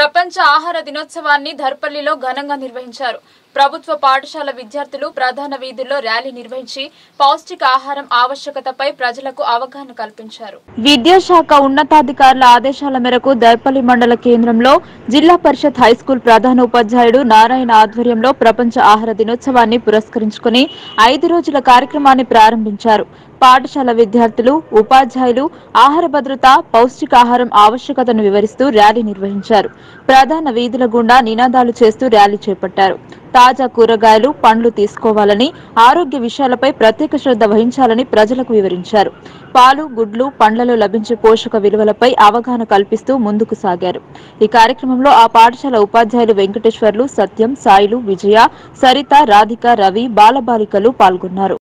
ప్రపంచ ఆహార దినోత్సవాన్ని ధర్పల్లిలో ఘనంగా నిర్వహించారు ప్రభుత్వ పాఠశాల విద్యార్థులు ప్రధాన వీధుల్లో ర్యాలీ నిర్వహించి పౌష్టిక ఆహారం ఆవశ్యకతపై ప్రజలకు అవగాహన కల్పించారు విద్యాశాఖ ఉన్నతాధికారుల ఆదేశాల మేరకు దర్పల్లి మండల కేంద్రంలో జిల్లా పరిషత్ హైస్కూల్ ప్రధాన ఉపాధ్యాయుడు నారాయణ ఆధ్వర్యంలో ప్రపంచ ఆహార దినోత్సవాన్ని పురస్కరించుకుని ఐదు రోజుల కార్యక్రమాన్ని ప్రారంభించారు పాఠశాల విద్యార్థులు ఉపాధ్యాయులు ఆహార భద్రత పౌష్టికాహారం ఆవశ్యకతను వివరిస్తూ ర్యాలీ నిర్వహించారు ప్రధాన వీధుల గుండా నినాదాలు చేస్తూ ర్యాలీ చేపట్టారు తాజా కూరగాయలు పండ్లు తీసుకోవాలని ఆరోగ్య విషయాలపై ప్రత్యేక శ్రద్ధ వహించాలని ప్రజలకు వివరించారు పాలు గుడ్లు పండ్లలో లభించే పోషక విలువలపై అవగాహన కల్పిస్తూ ముందుకు సాగారు ఈ కార్యక్రమంలో ఆ పాఠశాల ఉపాధ్యాయులు వెంకటేశ్వర్లు సత్యం సాయిలు విజయ సరిత రాధిక రవి బాలబాలికలు పాల్గొన్నారు